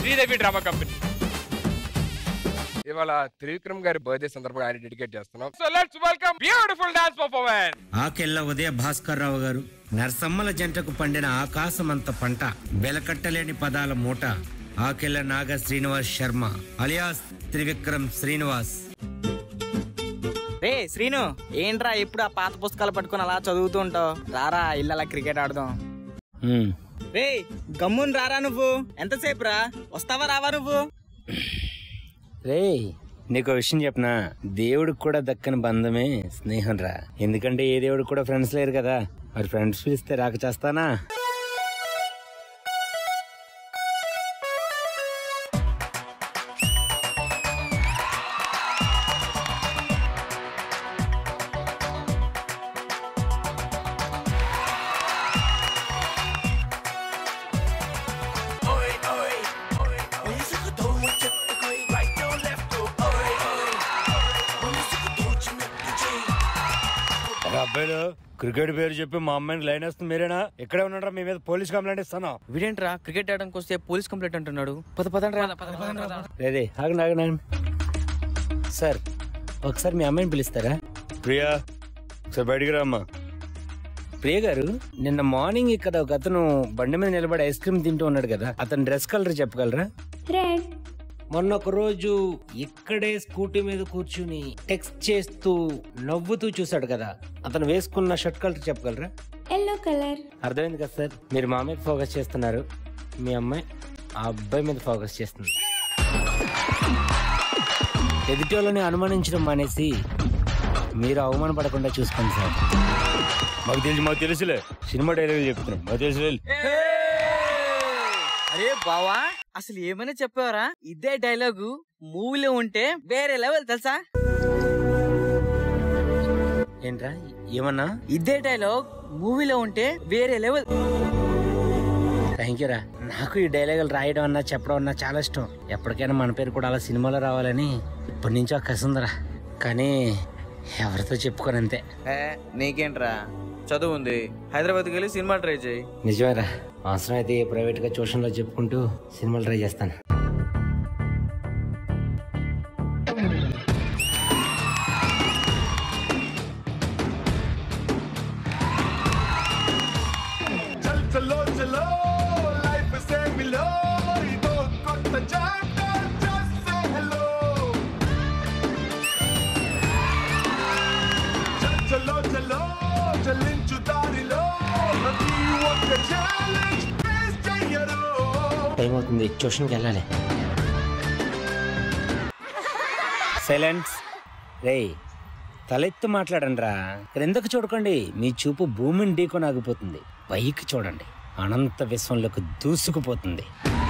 Sridevi drama company ఇవాళ త్రివిక్రమ్ గారి birthday సందర్భంగా ఆయన డెడికేట్ చేస్తున్నాం so let's welcome beautiful dance performance Akella Udaya Bhaskar Rao గారు నరసమ్మల జంటకు పండిన ఆకాశమంత పంట వెలకట్టలేని పదాల మూట ఆకెళ్ళ నాగ శ్రీనివాస్ శర్మ అలియాస్ త్రివిక్రమ్ శ్రీనివాస్ రే శ్రీను ఏంట్రా ఇప్పుడు ఆ పాత పుస్తకాలు పట్టుకొని అలా చదువుతూ ఉంటావు రారా ఇల్లు అలా క్రికెట్ ఆడదాం హ్మ్. రే గమ్మున్ రారా నువ్వు ఎంతసేపు రా వస్తావా రావా నువ్వు రేయ్ నీకు విషయం చెప్పనా దేవుడికి కూడా దక్కని బంధమే స్నేహం రా ఎందుకంటే ఏ దేవుడికి కూడా ఫ్రెండ్స్ లేరు కదా మరి ఫ్రెండ్స్ పిలిస్తే రాక చేస్తానా అబ్బాయిలు క్రికెట్ పేరు చెప్పి మా అమ్మాయిని లైన్ వేస్తుంది మీరేనా ఇక్కడే ఉన్నారా మీ మీద పోలీస్ కంప్లైంట్ ఇస్తాను వీడేంట్రా క్రికెట్ ఆడడానికి వస్తే పోలీస్ కంప్లైంట్ అంటున్నాడు పద పదండి రా రేదే ఆగండి ఆగండి ఆగండి. సార్ ఒకసారి మీ అమ్మాయిని పిలుస్తారా ప్రియా ఒకసారి బయటికి రామ్మా ప్రియ గారు నిన్న మార్నింగ్ ఇక్కడ ఒక అతను బండి మీద నిలబడి ఐస్ క్రీమ్ తింటూ ఉన్నాడు కదా అతని డ్రెస్ కలర్ చెప్పగలరా రెడ్ మొన్న ఒక రోజు ఇక్కడే స్కూటీ మీద కూర్చుని టెక్స్ట్ చేస్తూ నవ్వుతూ చూశాడు కదా అతను వేసుకున్న షర్ట్ కలర్ చెప్పగలరా ఎల్లో కలర్ అర్థమైంది కదా సార్ మీరు మా మీద ఫోకస్ చేస్తున్నారు మీ అమ్మాయి ఆ అబ్బాయి మీద ఫోకస్ చేస్తుంది ఎదుటి వాళ్ళని అనుమానించడం మానేసి మీరు అవమానపడకుండా చూసుకోండి సార్ మాకు తెలుసు మాకు తెలుసులే సినిమా డైలాగ్ చెప్తున్నాం మాకు తెలుసులే అరే బావా అసలు ఏమైనా చెప్పావరా ఇదే డైలాగు మూవీలో ఉంటే వేరే లెవెల్ తెలుసా ఏంట్రా ఏమన్నా ఇదే డైలాగ్ మూవీలో ఉంటే వేరే లెవెల్ థ్యాంక్ యూ రా నాకు ఈ డైలాగులు రాయడం అన్నా చెప్పడం అన్నా చాలా ఇష్టం ఎప్పటికైనా మన పేరు కూడా అలా సినిమాలో రావాలని ఇప్పటి నుంచో కసుందరా కానీ ఎవరితో చెప్పుకోను అంతే నీకేంట్రా చదువు ఉంది హైదరాబాద్కి వెళ్ళి సినిమా ట్రై చేయి నిజమేరా అవసరం అయితే ప్రైవేట్ గా ట్యూషన్ లో చెప్పుకుంటూ సినిమాలు ట్రై చేస్తాను చల్ చలో చలో లైఫ్ సే మిలో ఇదో కొత్త చాప్టర్ జస్ట్ సే హలో చల్ చలో చలో చలించు దారిలో ప్రతి ఒక్క ఛాలెంజ్ ఫేస్ చెయ్యరు టైం అవుతుంది ట్యూషన్కి వెళ్ళాలి సైలెన్స్ రే తలెత్తు మాట్లాడండి రా క్రిందకు చూడకండి మీ చూపు భూమిని ఢీకొని ఆగిపోతుంది పైకి చూడండి అనంత విశ్వంలోకి దూసుకుపోతుంది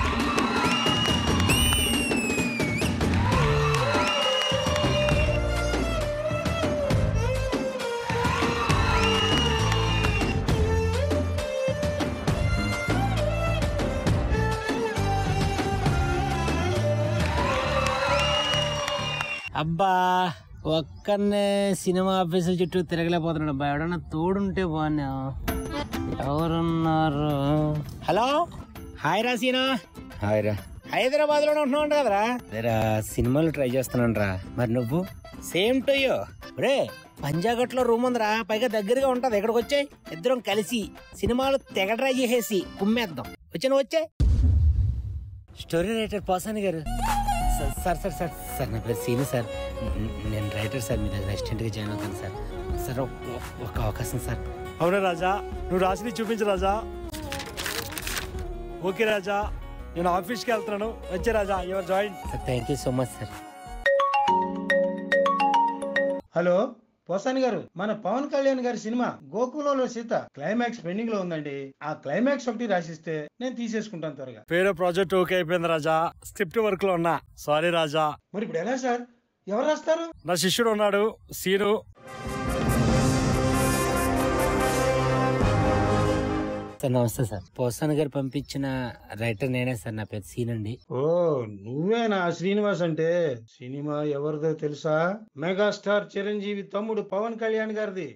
అబ్బా ఒక్కనే సినిమా ఆఫీసుల చుట్టూ తిరగలేకపోతున్నాడు అబ్బా ఎవడన్నా తోడుంటే బాగున్నా ఎవరున్నారు హలో హాయ్ రా సీనా హాయ్ రా హైదరాబాద్ లో ఉంటున్నావు కదరా రా సినిమాలు ట్రై చేస్తున్నాను రా మరి నువ్వు సేమ్ టు యూ రే పంజాగట్ లో రూమ్ ఉందిరా పైగా దగ్గరగా ఉంటది ఇక్కడికి వచ్చాయి ఇద్దరం కలిసి సినిమాలు తెగ ట్రై చేసేసి కుమ్మేద్దాం వచ్చాను వచ్చే స్టోరీ రైటర్ పోసాని గారు sir sir sir sir sir నా పేరు సీను సార్ న- నేను రైటర్ సార్ మీ దగ్గర అసిస్టెంట్గా జాయిన్ అవుతాను సార్ సార్ ఒక- ఒక అవకాశం సార్ అవునా రాజా నువ్వు రాసింది చూపించు రాజా ఓకే రాజా నేను ఆఫీస్కి వెళ్తున్నాను వచ్చే Raja your join sir thank you so much sir hello Posani గారు మన పవన్ కళ్యాణ్ గారి సినిమా గోకులంలో సీత క్లైమాక్స్ పెండింగ్ లో ఉందండి ఆ క్లైమాక్స్ ఒకటి రాసిస్తే నేను తీసేసుకుంటాను త్వరగా వేరే ప్రాజెక్ట్ ఓకే అయిపోయింది రాజా స్క్రిప్ట్ వర్క్ లో ఉన్నా సారీ రాజా మరి ఇప్పుడు ఎలా సార్ ఎవరు రాస్తారు నా శిష్యుడు ఉన్నాడు సీను సార్ నమస్తే సార్ పోసాన్ గారు పంపించిన రైటర్ నేనే సార్ నా పేరు సీన్ అండి ఓ నువ్వేనా శ్రీనివాస్ అంటే సినిమా ఎవరిదో తెలుసా మెగాస్టార్ చిరంజీవి తమ్ముడు పవన్ కళ్యాణ్ గారిది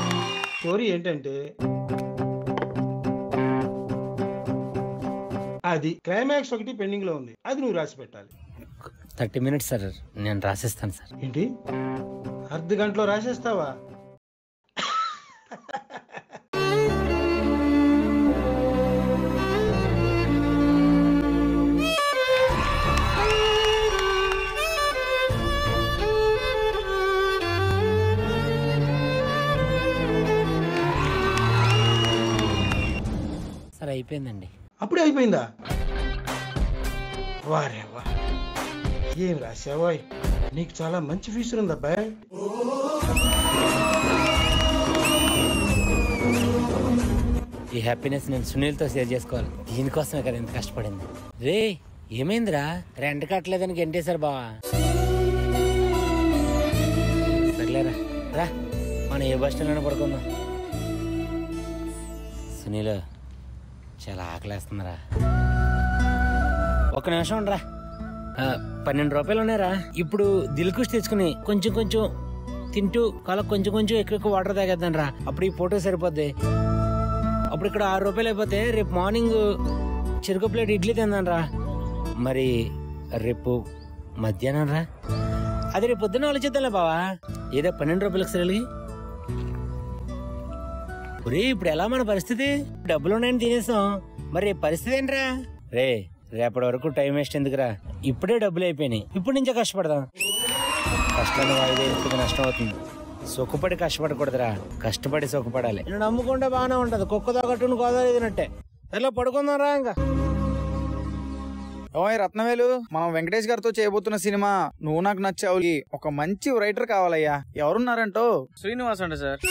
స్టోరీ ఏంటంటే ఆ అది క్లైమాక్స్ ఒకటి పెండింగ్ లో ఉంది అది నువ్వు రాసి పెట్టాలి థర్టీ మినిట్స్ సార్ నేను రాసిస్తాను సార్ ఏంటి అర్ధ గంటలో రాసేస్తావా సార్ అయిపోయిందండి అప్పుడే అయిపోయిందా వారే వా ఏం రాసావోయ్ నీకు చాలా మంచి ఫ్యూచర్ ఉంది అబ్బాయి ఈ హ్యాపీనెస్ నేను సునీల్తో షేర్ చేసుకోవాలి దీనికోసమే కదా ఎంత కష్టపడింది రే ఏమైందిరా రెంట్ కట్టలేదని గెంటేశారు బావా సర్లేరా రా మనం ఏ బస్ స్టాండ్లోనే పడుకుందాం సునీల్ చాలా ఆకలేస్తుందిరా ఒక్క నిమిషం ఉండరా ఆ, పన్నెండు రూపాయలు ఉన్నాయరా ఇప్పుడు దిల్కుష్ తెచ్చుకుని కొంచెం కొంచెం తింటూ కాల కొంచెం కొంచెం ఎక్కువ ఎక్కువ వాటర్ తాగేద్దాం రా అప్పుడు ఈ ఫోటో సరిపోద్ది అప్పుడు ఇక్కడ ఆరు రూపాయలు అయిపోతే రేపు మార్నింగ్ చెరుకు ప్లేట్ ఇడ్లీ తిందాం రా మరి రేపు మధ్యాహ్నం రా అది రేపు పొద్దున్న ఆలోచిద్దాంలే బావా ఏదో పన్నెండు రూపాయలకు సరే ఒరే ఇప్పుడు ఎలా మన పరిస్థితి డబ్బులు ఉన్నాయని తినేసాం మరి రేపు పరిస్థితి ఏంట్రా రే రేపటి వరకు టైం వేస్ట్ ఎందుకురా ఇప్పుడే డబ్బులు అయిపోయినాయి ఇప్పుడు నుంచే కష్టపడదాం కష్టాన్ని వాయిదా ఎందుకు నష్టం అవుతుంది సుఖపడి కష్టపడకూడదురా కష్టపడి సుఖపడాలి నేను నమ్ముకుంటే బాగానే ఉంటది కుక్క తగ్గట్టును గోదావరి ఇదినట్టే ఎలా పడుకుందాం రా ఇంకా ఓయ్ రత్నవేలు మనం వెంకటేష్ గారితో చేయబోతున్న సినిమా నువ్వు నాకు నచ్చావు ఒక మంచి రైటర్ కావాలయ్యా ఎవరున్నారంటో శ్రీనివాస్ అండి సార్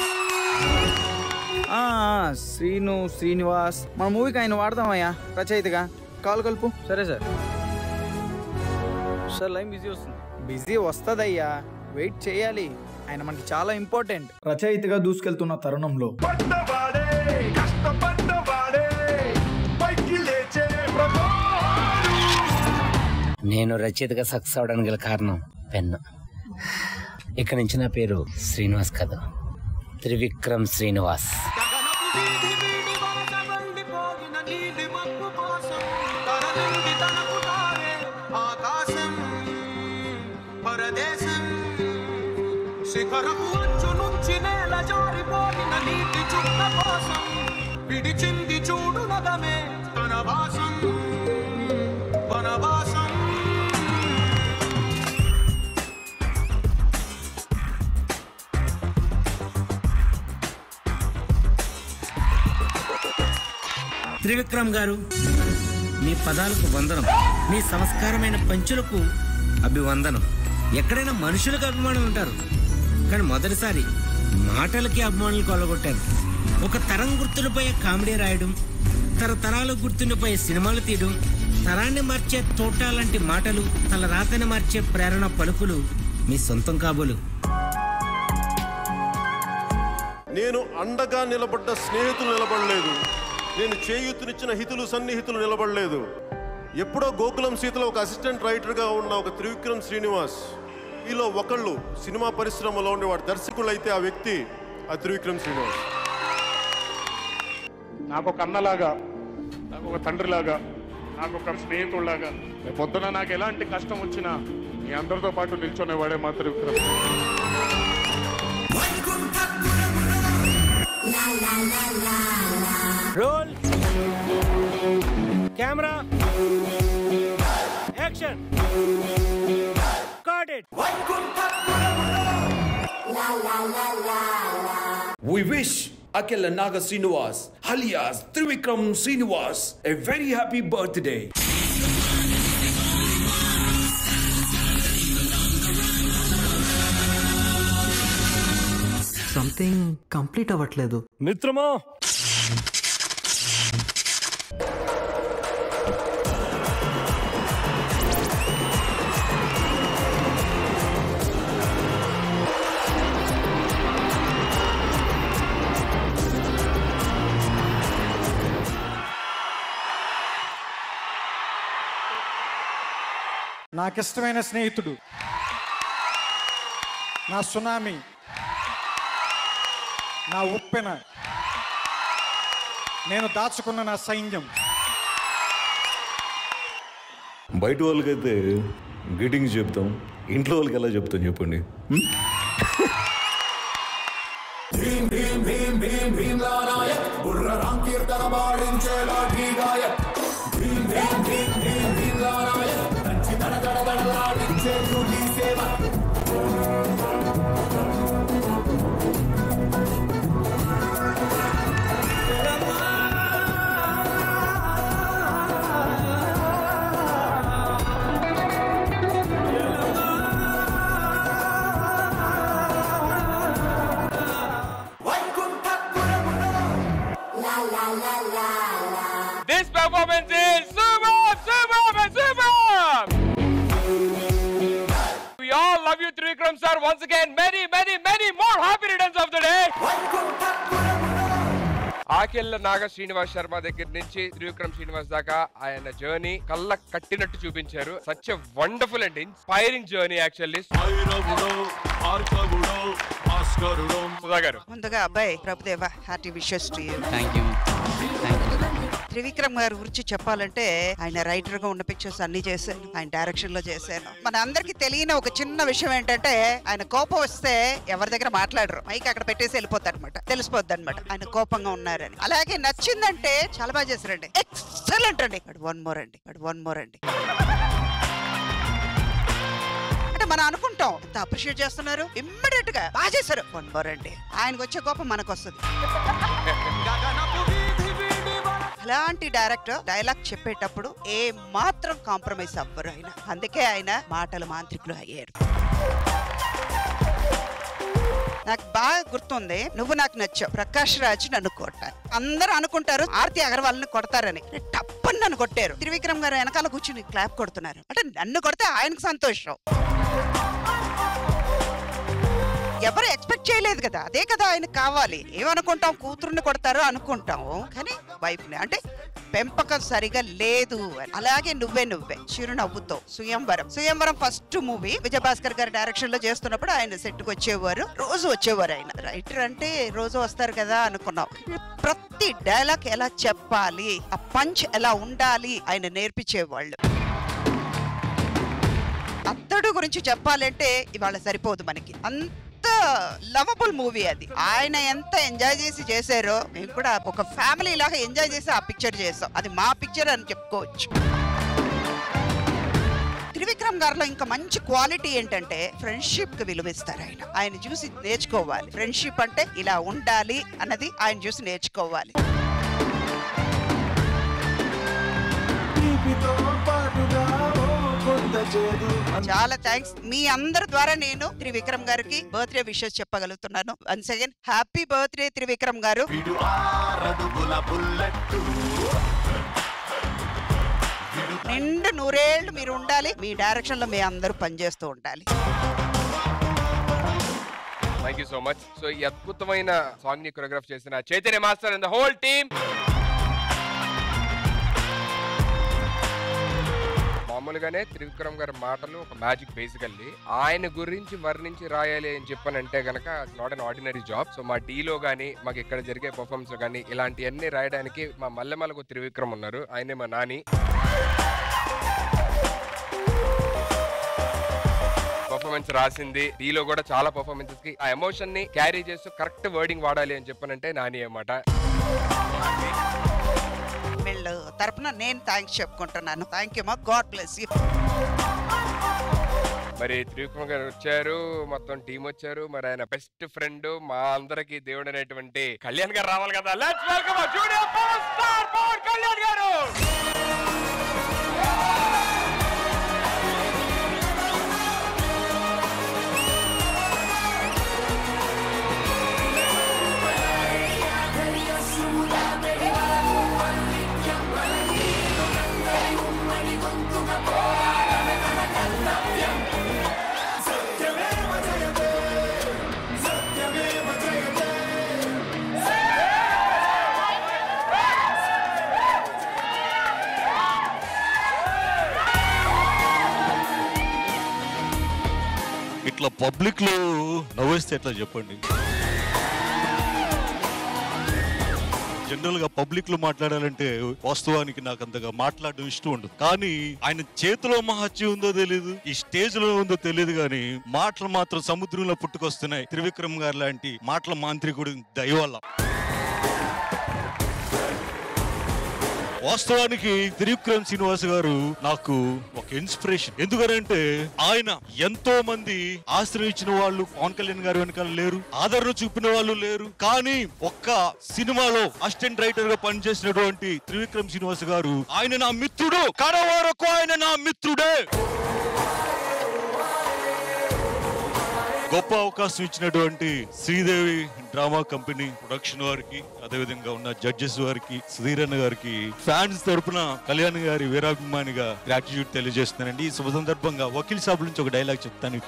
ఆ, ఆ, శ్రీను శ్రీనివాస్ మన మూవీకి ఆయన వాడదామయ్యా రచయితగా కాలు కలుపు సరే సార్ సార్ లైన్ బిజీ వస్తుంది బిజీ వస్తుందయ్యా వెయిట్ చేయాలి ఆయన మనకి చాలా ఇంపార్టెంట్ రచయితగా దూసుకెళ్తున్న తరుణంలో పడ్డవాడే కష్టపడ్డవాడే పైకి లేచే ప్రభావాడు నేను రచయితగా సక్సెస్ అవడానికి గల కారణం పెన్ను ఇక్కడి నుంచి నా పేరు శ్రీనివాస్ కాదు త్రివిక్రమ్ శ్రీనివాస్ ఆకాశం పరదేశం శిఖరపు అంచు నుంచి నేల జారిపోయిన నీటి చుక్క కోసం విడిచింది చూడు నగమే తన వాసం వనవాసం త్రివిక్రమ్ గారు మీ పదాలకు వందనం మీ సంస్కారమైన పంచులకు అభివందనం ఎక్కడైనా మనుషులకు అభిమానులు ఉంటారు కానీ మొదటిసారి మాటలకి అభిమానులు కొల్లగొట్టారు ఒక తరం గుర్తులపై కామెడీ రాయడం తరతరాలు గుర్తుండిపోయే సినిమాలు తీయడం తరాన్ని మార్చే తోట లాంటి మాటలు తల రాతని మార్చే ప్రేరణ పలుకులు మీ సొంతం కాబోలు నేను అండగా నిలబడ్డ స్నేహితులు నిలబడలేదు నేను చేయూతునిచ్చిన హితులు సన్నిహితులు నిలబడలేదు ఎప్పుడో గోకులం సీతలో ఒక అసిస్టెంట్ రైటర్గా ఉన్న ఒక త్రివిక్రమ్ శ్రీనివాస్ వీలో ఒకళ్ళు సినిమా పరిశ్రమలో ఉండేవాడు దర్శకులు అయితే ఆ వ్యక్తి ఆ త్రివిక్రమ్ శ్రీనివాస్ నాకు ఒక అన్నలాగా నాకు ఒక తండ్రిలాగా నాకు ఒక స్నేహితుడిలాగా రేపు పొద్దున నాకు ఎలాంటి కష్టం వచ్చినా మీ అందరితో పాటు నిల్చొనేవాడే మాత్రం Vikram role camera action got it We wish Akila Naga Srinivas, alias Trivikram Srinivas, a very happy birthday. Something complete అవ్వట్లేదు మిత్రమా నాకిష్టమైన స్నేహితుడు నా సునామీ నా ఉప్పెన నేను దాచుకున్న నా సైన్యం బయట వాళ్ళకైతే గ్రీటింగ్స్ చెప్తాం ఇంట్లో వాళ్ళకి ఎలా చెప్తాం చెప్పండి హ్మ్? భీం భీం భీం భీం భీమ్లా నాయక్ బుర్ర రామ్ కీర్తన పాడించేలా ఢీగాయక్ భీం భీం భీం భీం భీమ్లా నాయక్ దంచి దడ దడ దడలాడించే నీ సేవ This performance is superb, superb, and superb! We all love you, Trivikram sir. Once again, many, many, many more happy returns of the day. Akella Naga Srinivas Sharma దగ్గర నుంచి త్రివిక్రమ్ శ్రీనివాస్ దాకా ఆయన జర్నీ కళ్ళ కట్టినట్టు చూపించారు such wonderful and inspiring journey actually Sudha గారు ముందుగా అబ్బాయి Prabhudeva hearty wishes to you thank you Trivikram గారి గురించి చెప్పాలంటే ఆయన రైటర్ గా ఉన్న పిక్చర్స్ అన్ని చేశాను ఆయన డైరెక్షన్ లో చేశాను మన అందరికి తెలియని ఒక చిన్న విషయం ఏంటంటే ఆయన కోపం వస్తే ఎవరి దగ్గర మాట్లాడరు మైక్ అక్కడ పెట్టేసి వెళ్ళిపోతారు అనమాట తెలిసిపోద్ది అనమాట ఆయన కోపంగా ఉన్నారని అలాగే నచ్చిందంటే చాలా బాగా చేశారండి ఎక్సలెంట్ అండి వన్ మోర్ అండి వన్ మోర్ అండి అంటే మనం అనుకుంటాం ఎంత అప్రిషియేట్ చేస్తున్నారు ఇమ్మీడియట్ గా బాగా చేశారు వన్ మోర్ అండి ఆయనకు వచ్చే కోపం మనకు వస్తుంది అలాంటి డైరెక్టర్ డైలాగ్ చెప్పేటప్పుడు ఏ మాత్రం కాంప్రమైజ్ అవ్వరు ఆయన అందుకే ఆయన మాటల మాంత్రికులు అయ్యారు నాకు బాగా గుర్తుంది నువ్వు నాకు నచ్చావు ప్రకాష్ రాజ్ నన్ను కొట్టారు అందరూ అనుకుంటారు ఆర్తి అగర్వాల్ని కొడతారని టప్పని నన్ను కొట్టారు త్రివిక్రమ్ గారు వెనకాల కూర్చుని క్లాప్ కొడుతున్నారు అంటే నన్ను కొడితే ఆయనకు సంతోషం ఎవరు ఎక్స్పెక్ట్ చేయలేదు కదా అదే కదా ఆయన కావాలి ఏమనుకుంటాం కూతురుని కొడతారు అనుకుంటాము కానీ వైఫ్ ని అంటే పెంపకం సరిగా లేదు అని. అలాగే నువ్వే నువ్వే చిరునవ్వుతో సుయంవరం సుయంవరం ఫస్ట్ మూవీ విజయభాస్కర్ గారి డైరెక్షన్ లో చేస్తున్నప్పుడు ఆయన సెట్ కు వచ్చేవారు రోజు వచ్చేవారు ఆయన రైటర్ అంటే రోజు వస్తారు కదా అనుకున్నాం ప్రతి డైలాగ్ ఎలా చెప్పాలి ఆ పంచ్ ఎలా ఉండాలి ఆయన నేర్పించేవాళ్ళు అత్తడు గురించి చెప్పాలంటే ఇవాళ సరిపోదు మనకి అంత లవబుల్ మూవీ అది ఆయన ఎంత ఎంజాయ్ చేసి చేశారో మేము కూడా ఒక ఫ్యామిలీ లాగా ఎంజాయ్ చేసి ఆ పిక్చర్ చేసాం అది మా పిక్చర్ అని చెప్పుకోవచ్చు త్రివిక్రమ్ గారిలో ఇంకా మంచి క్వాలిటీ ఏంటంటే ఫ్రెండ్షిప్ కి విలువిస్తారు ఆయన ఆయన చూసి నేర్చుకోవాలి ఫ్రెండ్షిప్ అంటే ఇలా ఉండాలి అన్నది ఆయన చూసి నేర్చుకోవాలి చాలా థ్యాంక్స్ మీ అందరి ద్వారా నేను త్రివిక్రమ్ గారికి బర్త్డే విషెస్ చెప్పగలుగుతున్నాను once again happy birthday Trivikram గారు నిండు నూరేళ్లు మీరు ఉండాలి మీ డైరెక్షన్ లో మీ అందరూ పనిచేస్తూ ఉండాలి thank you so much so ఈ అద్భుతమైన సాంగ్ ని కొరియోగ్రాఫ్ చేసిన Chaitanya master and the whole team మామూలుగానే త్రివిక్రమ్ గారి మాటలు ఒక మ్యాజిక్ బేసికల్లీ ఆయన గురించి వర్ణించి రాయాలి అని చెప్పనంటే గనక not an ordinary job so మా డీలో గానీ మాకు ఇక్కడ జరిగే పర్ఫార్మెన్స్ కానీ ఇలాంటివన్నీ రాయడానికి మా మల్లెమలకు త్రివిక్రమ్ ఉన్నారు ఆయనే మా నాని పర్ఫార్మెన్స్ రాసింది డీలో కూడా చాలా పర్ఫార్మెన్సెస్ కి ఆ ఎమోషన్ ని క్యారీ చేస్తూ కరెక్ట్ వర్డింగ్ వాడాలి అని చెప్పనంటే నాని అన్నమాట వీళ్ళు తరపున నేను థ్యాంక్స్ చెప్పుకుంటున్నాను థ్యాంక్ యూ మా గాడ్ బ్లెస్ యూ మరి త్రివిక్రమ్ గారు వచ్చారు మొత్తం టీం వచ్చారు మరి ఆయన బెస్ట్ ఫ్రెండ్ మా అందరికి దేవుడు అనేటువంటి కళ్యాణ్ గారు రావాలి కదా let's welcome junior power star Pawan Kalyan గారు ఇట్లా పబ్లిక్ లో నవ్వేస్తే ఎట్లా చెప్పండి జనరల్ గా పబ్లిక్ లో మాట్లాడాలంటే వాస్తవానికి నాకు అంతగా మాట్లాడడం ఇష్టం ఉండదు కానీ ఆయన చేతిలో మహత్యం ఉందో తెలియదు ఈ స్టేజ్ లో ఉందో తెలియదు కానీ మాటలు మాత్రం సముద్రంలో పుట్టుకొస్తున్నాయి త్రివిక్రమ్ గారు లాంటి మాటల మాంత్రికుడు దయ వల్ల వాస్తవానికి త్రివిక్రమ్ శ్రీనివాస్ గారు నాకు ఒక ఇన్స్పిరేషన్ ఎందుకనంటే ఆయన ఎంతో మంది ఆశ్రయించిన వాళ్ళు పవన్ కళ్యాణ్ గారు వెనకాల లేరు ఆదరణ చూపిన వాళ్ళు లేరు కానీ ఒక్క సినిమాలో అసిస్టెంట్ రైటర్ గా పనిచేసినటువంటి త్రివిక్రమ్ శ్రీనివాస్ గారు ఆయన నా మిత్రుడు కడ వరకు ఆయన నా మిత్రుడే గొప్ప అవకాశం ఇచ్చినటువంటి శ్రీదేవి డ్రామా కంపెనీ ప్రొడక్షన్ వారికి అదేవిధంగా ఉన్న జడ్జెస్ వారికి సుధీర్ అన్న గారికి ఫ్యాన్స్ తరపున కళ్యాణ్ గారి వీరాభిమానిగా గ్రాటిట్యూడ్ తెలియజేస్తున్నానండి ఈ శుభ సందర్భంగా వకీల్ సాబ్ నుంచి ఒక డైలాగ్ చెప్తాను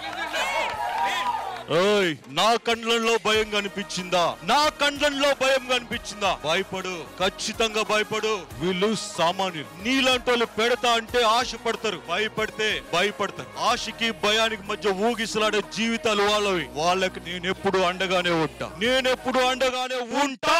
ఓయ్ నా కండ్లంలో భయం కనిపించిందా నా కండ్లంలో భయం కనిపించిందా భయపడు ఖచ్చితంగా భయపడు వీళ్ళు సామాన్యులు నీలాంటి వాళ్ళు పెడతా అంటే ఆశ పడతారు భయపడితే భయపడతారు ఆశకి భయానికి మధ్య ఊగిసలాడే జీవితాలు వాళ్ళవి వాళ్ళకి నేను ఎప్పుడు అండగానే ఉంటా నేనెప్పుడు అండగానే ఉంటా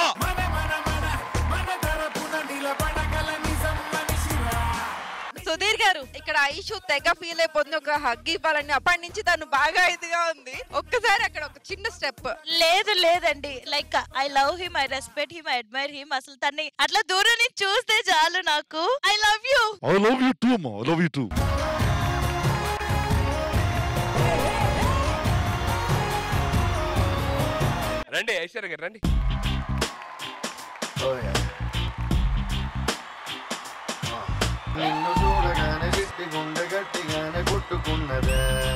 సుధీర్ గారు ఇక్కడ ఐషు తెగ ఫీల్ అయిపోతుంది ఒక హగ్ ఇవ్వాలని అప్పటి నుంచి తను బాగా ఇదిగా ఉంది ఒక్కసారి అక్కడ ఒక చిన్న స్టెప్ లేదు లేదండి like I love him I respect him I admire him అసలు తన్ని అట్లా దూరం నుంచి చూస్తే చాలు నాకు I love you I love you too మా ఐ లవ్ యూ టూ రండి ఐశ్వర్య గారు రండి నిన్ను చూడగానే చిట్టి గుండె గట్టిగానే కొట్టుకున్నదే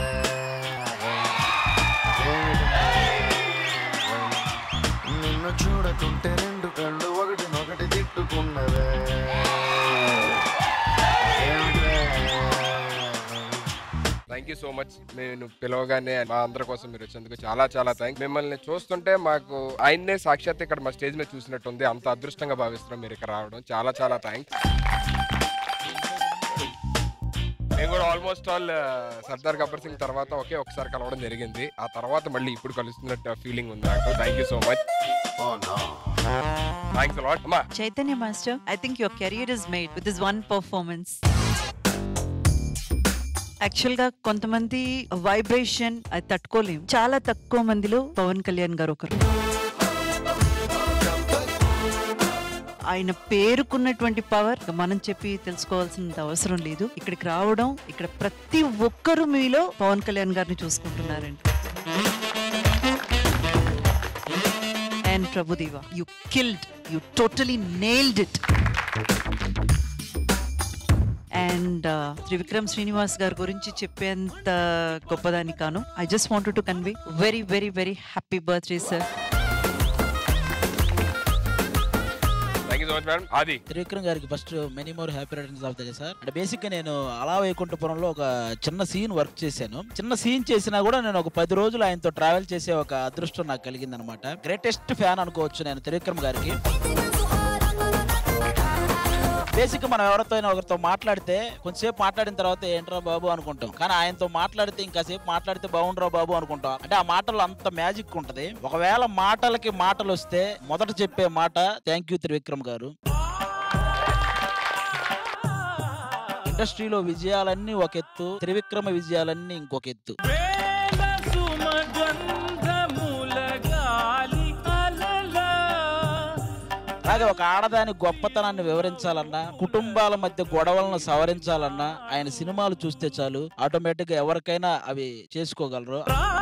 నిన్ను చూడకుంటే రెండు కళ్ళు ఒకటినొకటి తిట్టుకున్నదే థ్యాంక్ యూ సో మచ్ నేను పిలవగానే మా అందరి కోసం మీరు వచ్చినందుకు చాలా చాలా థ్యాంక్ మిమ్మల్ని చూస్తుంటే మాకు ఆయన్నే సాక్షాత్ ఇక్కడ మా స్టేజ్ మీద చూసినట్టుంది అంత అదృష్టంగా భావిస్తున్నాం మీరు ఇక్కడ రావడం చాలా చాలా థ్యాంక్స్ మేము కూడా ఆల్మోస్ట్ ఆల్ సర్దార్ గబ్బర్ సింగ్ తర్వాత ఒకే ఒకసారి కలవడం జరిగింది ఆ తర్వాత మళ్ళీ ఇప్పుడు కలుస్తున్నట్టు ఫీలింగ్ ఉంది నాకు thank you so much thanks lot అమ్మా Chaitanya Master, I think your career is made with this one performance. Actual గా కొంతమంది వైబ్రేషన్ అది తట్టుకోలేం చాలా తక్కువ మందిలో పవన్ కళ్యాణ్ గారు ఒకరు ఆయన పేరుకున్నటువంటి పవర్ మనం చెప్పి తెలుసుకోవాల్సినంత అవసరం లేదు ఇక్కడికి రావడం ఇక్కడ ప్రతి ఒక్కరు మీలో పవన్ కళ్యాణ్ గారిని చూసుకుంటున్నారండి and Prabhudeva you killed you totally nailed it and Trivikram Srinivas గారి గురించి చెప్పేంత గొప్పదాని కాను I just want to convey very very very happy birthday sir thank you so much madam అది త్రివిక్రమ్ గారికి first many more happy returns of the day sir అంటే basic గా నేను అలా వైకుంఠపురంలో ఒక చిన్న సీన్ వర్క్ చేశాను చిన్న సీన్ చేసినా కూడా నేను ఒక పది రోజులు ఆయనతో ట్రావెల్ చేసే ఒక అదృష్టం నాకు కలిగింది అనమాట గ్రేటెస్ట్ ఫ్యాన్ అనుకోవచ్చు నేను త్రివిక్రమ్ గారికి బేసిక్ మనం ఎవరితో అయినా ఒకరితో మాట్లాడితే కొంచెంసేపు మాట్లాడిన తర్వాత ఏంట్రా బాబు అనుకుంటాం కానీ ఆయనతో మాట్లాడితే ఇంకాసేపు మాట్లాడితే బాగుండ్రా బాబు అనుకుంటాం అంటే ఆ మాటలు అంత మ్యాజిక్ ఉంటది ఒకవేళ మాటలకి మాటలు వస్తే మొదట చెప్పే మాట థ్యాంక్ యూ త్రివిక్రమ్ గారు ఇండస్ట్రీలో విజయాలన్నీ ఒక ఎత్తు త్రివిక్రమ విజయాలన్నీ ఇంకొక ఎత్తు అలాగే ఒక ఆడదాని గొప్పతనాన్ని వివరించాలన్నా కుటుంబాల మధ్య గొడవలను సవరించాలన్నా ఆయన సినిమాలు చూస్తే చాలు ఆటోమేటిక్ గా ఎవరికైనా అవి చేసుకోగలరు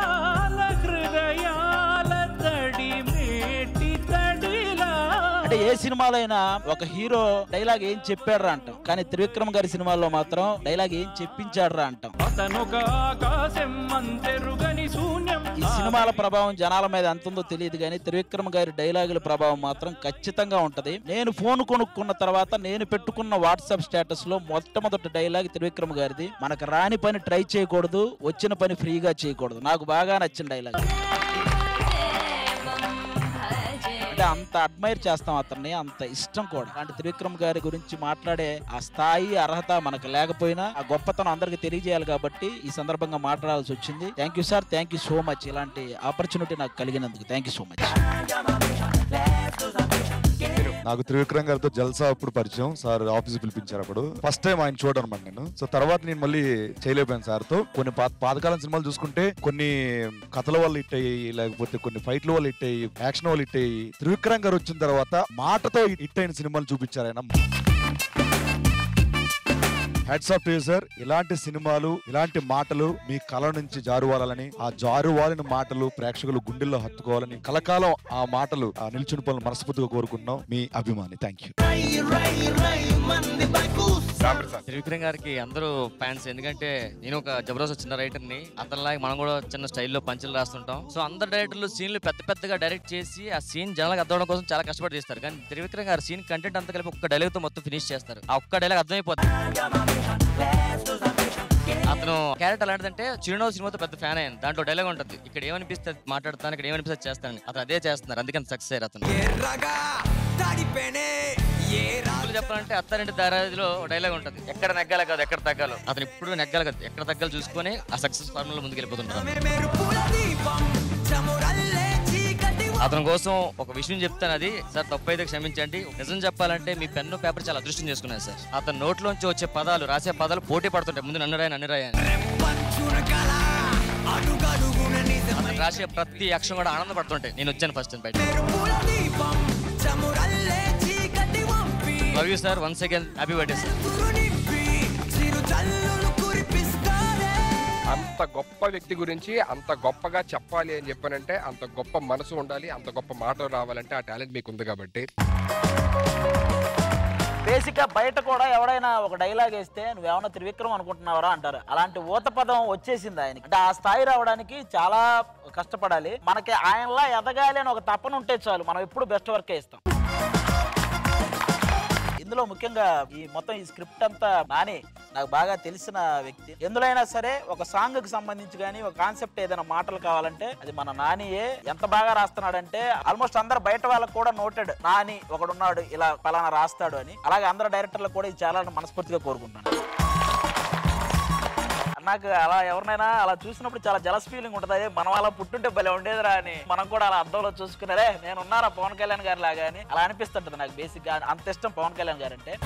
అంటే ఏ సినిమాలో అయినా ఒక హీరో డైలాగ్ ఏం చెప్పాడ్రా అంటాం కానీ త్రివిక్రమ్ గారి సినిమాల్లో మాత్రం డైలాగ్ ఏం చెప్పించాడ్రా అంటాం ఈ సినిమాల ప్రభావం జనాల మీద ఎంత ఉందో తెలియదు కానీ త్రివిక్రమ్ గారి డైలాగుల ప్రభావం మాత్రం ఖచ్చితంగా ఉంటది నేను ఫోన్ కొనుక్కున్న తర్వాత నేను పెట్టుకున్న వాట్సాప్ స్టేటస్ లో మొట్టమొదటి డైలాగ్ త్రివిక్రమ్ గారిది మనకు రాని పని ట్రై చేయకూడదు వచ్చిన పని ఫ్రీగా చేయకూడదు నాకు బాగా నచ్చిన డైలాగ్ అంటే అంత అడ్మైర్ చేస్తాం అతన్ని అంత ఇష్టం కూడా అలాంటి త్రివిక్రమ్ గారి గురించి మాట్లాడే ఆ స్థాయి అర్హత మనకు లేకపోయినా ఆ గొప్పతనం అందరికి తెలియజేయాలి కాబట్టి ఈ సందర్భంగా మాట్లాడాల్సి వచ్చింది thank you sir thank you so much ఇలాంటి ఆపర్చునిటీ నాకు కలిగినందుకు థ్యాంక్ యూ సో మచ్ మీరు నాకు త్రివిక్రమ్ గారితో జల్సా అప్పుడు పరిచయం సార్ ఆఫీస్ పిలిపించారు అప్పుడు ఫస్ట్ టైం ఆయన చూడడం అనమాట నేను సో తర్వాత నేను మళ్ళీ చేయలేకపోయాను సార్ తో కొన్ని పాత- పాతకాలం సినిమాలు చూసుకుంటే కొన్ని కథల వల్ల హిట్ అయ్యి లేకపోతే కొన్ని ఫైట్ల వల్ల హిట్ అయ్యి యాక్షన్ వల్ల హిట్ అయ్యి త్రివిక్రమ్ గారు వచ్చిన తర్వాత మాటతో హిట్ అయిన సినిమాలు చూపించారు ఆయన హెడ్స్ ఆఫ్ సార్ ఇలాంటి సినిమాలు ఇలాంటి మాటలు మీ కళ నుంచి జారువాలని ఆ జారువాలిన మాటలు ప్రేక్షకులు గుండెల్లో హత్తుకోవాలని కలకాలం ఆ మాటలు ఆ నిల్చుని పనులు మనస్ఫూర్తిగా కోరుకుంటున్నాం మీ అభిమాని థ్యాంక్ యూ త్రివిక్రమ్ గారికి అందరూ ఫ్యాన్స్ ఎందుకంటే నేను ఒక జబర్దస్త్ చిన్న రైటర్ ని అతనిలాగా మనం కూడా చిన్న స్టైల్లో పంచులు రాస్తుంటాం సో అందరు డైరెక్టర్లు సీన్లు పెద్ద పెద్దగా డైరెక్ట్ చేసి ఆ సీన్ జనాలకు అర్థం అవడం కోసం చాలా కష్టపడి చేస్తారు కానీ త్రివిక్రమ్ గారు సీన్ కంటెంట్ అంతా కలిపి ఒక్క డైలాగ్ తో మొత్తం ఫినిష్ చేస్తారు ఆ ఒక్క డైలాగ్ అర్థమైపోతుంది అతను క్యారెక్టర్ అలాంటిదంటే చిరునవ్వు సినిమాతో పెద్ద ఫ్యాన్ అయ్యాను దాంట్లో డైలాగ్ ఉంటుంది ఇక్కడ ఏమనిపిస్తే అది మాట్లాడతాను ఇక్కడ ఏమనిపిస్తే అది చేస్తాను అతను అదే చేస్తున్నారు అందుకని సక్సెస్ అయ్యారు అతను సింపుల్ చెప్పాలంటే అత్తారింటి దారాదిలో డైలాగ్ ఉంటుంది ఎక్కడ నెగ్గాలి కాదు ఎక్కడ తగ్గాలో అతను ఇప్పుడు నెగ్గాలి కాదు ఎక్కడ తగ్గాలి చూసుకొని ఆ సక్సెస్ ఫార్ములా ముందుకు వెళ్ళిపోతుంటారు అతని కోసం ఒక విషయం చెప్తాను అది సార్ తప్పు అయితే క్షమించండి నిజం చెప్పాలంటే మీ పెన్ను పేపర్ చాలా అదృష్టం చేసుకున్నాను సార్ అతని నోట్లోంచి వచ్చే పదాలు రాసే పదాలు పోటీ పడుతుంటాయి ముందు నన్ను రాయి నన్ను రాయి అని. అతను రాసే ప్రతి అక్షరం కూడా ఆనందపడుతుంటాయి నేను వచ్చాను ఫస్ట్ బయట love you sir once again happy birthday sir అంత గొప్ప వ్యక్తి గురించి అంత గొప్పగా చెప్పాలి అని చెప్పానంటే అంత గొప్ప మనసు ఉండాలి అంత గొప్ప మాట రావాలంటే ఆ టాలెంట్ మీకు ఉంది కాబట్టి బేసిక్ గా బయట కూడా ఎవడైనా ఒక డైలాగ్ వేస్తే నువ్వేమన్నా త్రివిక్రమ్ అనుకుంటున్నావరా అంటారు అలాంటి ఊత పదం వచ్చేసింది ఆయనకి అంటే ఆ స్థాయి రావడానికి చాలా కష్టపడాలి మనకి ఆయనలా ఎదగాలి అని ఒక తపన ఉంటే చాలు మనం ఎప్పుడు బెస్ట్ వర్కే ఇస్తాం ఇందులో ముఖ్యంగా ఈ మొత్తం ఈ స్క్రిప్ట్ అంతా నాని నాకు బాగా తెలిసిన వ్యక్తి ఎందులో అయినా సరే ఒక సాంగ్ కి సంబంధించి కానీ ఒక కాన్సెప్ట్ ఏదైనా మాటలు కావాలంటే అది మన నానియే ఎంత బాగా రాస్తున్నాడంటే ఆల్మోస్ట్ అందరు బయట వాళ్ళకు కూడా నోటెడ్ నాని ఒకడున్నాడు ఇలా పలానా రాస్తాడు అని అలాగే అందరు డైరెక్టర్లకు కూడా ఇది చాలా మనస్ఫూర్తిగా కోరుకుంటున్నాను నాకు అలా ఎవరినైనా అలా చూసినప్పుడు చాలా జలస్ ఫీలింగ్ ఉంటుంది అదే మనం అలా పుట్టుంటే భలే ఉండేదిరా అని మనం కూడా అలా అద్దంలో చూసుకున్నారే నేను ఉన్నారా పవన్ కళ్యాణ్ గారి లాగా అని అలా అనిపిస్తుంటది నాకు బేసిక్ గా అంత ఇష్టం పవన్ కళ్యాణ్ గారు అంటే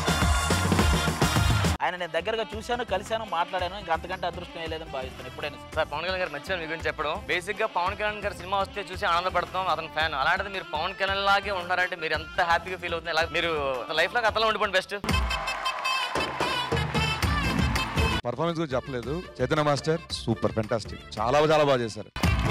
ఆయన నేను దగ్గరగా చూశాను కలిశాను మాట్లాడాను ఇంకా అంతకంటే అదృష్టం ఏ లేదని భావిస్తాను ఎప్పుడైనా సార్ పవన్ కళ్యాణ్ గారు నచ్చారు మీ గురించి చెప్పడం బేసిక్ గా పవన్ కళ్యాణ్ గారి సినిమా వస్తే చూసి ఆనందపడతాం అతని ఫ్యాన్ అలాంటిది మీరు పవన్ కళ్యాణ్ లాగే ఉన్నారంటే మీరు ఎంత హ్యాపీగా ఫీల్ అవుతుంది ఇలా మీరు లైఫ్ లో అతలో ఉండిపోండి బెస్ట్ పర్ఫార్మెన్స్ గురించి చెప్పలేదు చైతన్య మాస్టర్ సూపర్ ఫెంటాస్టిక్ చాలా చాలా బాగా చేశారు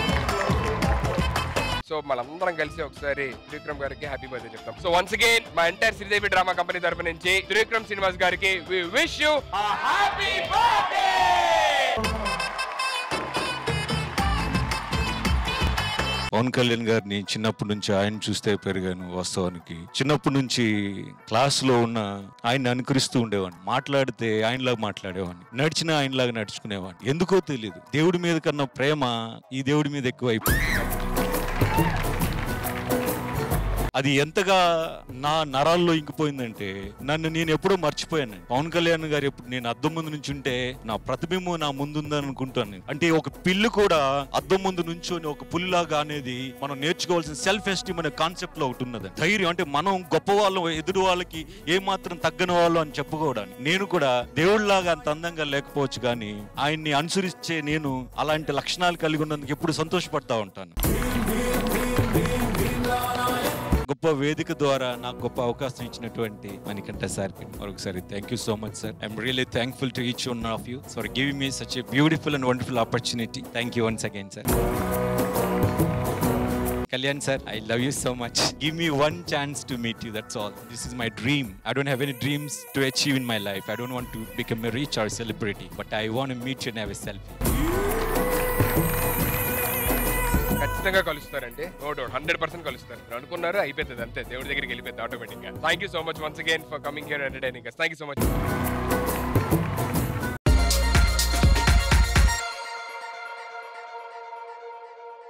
సో మనందరం కలిసి ఒకసారి త్రివిక్రమ్ గారికి హ్యాపీ బర్త్డే చెప్తాం సో వన్స్ అగైన్ మా ఎంటైర్ శ్రీదేవి డ్రామా కంపెనీ తరపు నుంచి త్రివిక్రమ్ శ్రీనివాస్ గారికి we wish you happy birthday Pawan Kalyan గారిని చిన్నప్పటి నుంచి ఆయన చూస్తే పెరిగాను వాస్తవానికి చిన్నప్పటి నుంచి క్లాస్ లో ఉన్న ఆయన్ని అనుకరిస్తూ ఉండేవాడిని మాట్లాడితే ఆయనలాగా మాట్లాడేవాడిని నడిచినా ఆయనలాగా నడుచుకునేవాడిని ఎందుకో తెలియదు దేవుడి మీద కన్నా ప్రేమ ఈ దేవుడి మీద ఎక్కువ అయిపోయింది అది ఎంతగా నా నరాల్లో ఇంకిపోయిందంటే నన్ను నేను ఎప్పుడో మర్చిపోయాను పవన్ కళ్యాణ్ గారు ఎప్పుడు నేను అద్దం ముందు నుంచి ఉంటే నా ప్రతిబింబం నా ముందుందని అనుకుంటాను అంటే ఒక పిల్లి కూడా అద్దం ముందు నుంచొని ఒక పులిలాగా అనేది మనం నేర్చుకోవాల్సిన సెల్ఫ్ ఎస్టీమ్ అనే కాన్సెప్ట్ లో ఒకటి ఉన్నది ధైర్యం అంటే మనం గొప్ప వాళ్ళం ఎదురు వాళ్ళకి ఏ మాత్రం తగ్గని వాళ్ళు అని చెప్పుకోవడానికి నేను కూడా దేవుళ్ళలాగా అంత అందంగా లేకపోవచ్చు కానీ ఆయన్ని అనుసరించే నేను అలాంటి లక్షణాలు కలిగి ఉన్నందుకు ఎప్పుడు సంతోషపడతా ఉంటాను గొప్ప వేదిక ద్వారా నాకు గొప్ప అవకాశం ఇచ్చినటువంటి మణికంఠ సార్కి మరొకసారి thank you so much sir I'm really thankful to each one of you for giving me such a beautiful and wonderful opportunity thank you once again sir Kalyan sir, I love you so much. Give me one chance to meet you, that's all. This is my dream. I don't have any dreams to achieve in my life. I don't want to become a rich or celebrity, but I want to meet you and have a selfie. ఖచ్చితంగా కలుస్తారండి no doubt hundred percent కలుస్తారు మీరు అనుకున్నారు అయిపోతుంది అంతే దేవుడి దగ్గరికి వెళ్ళిపోతుంది ఆటోమేటిక్ గా thank you so much once again for coming here entertaining thank you so much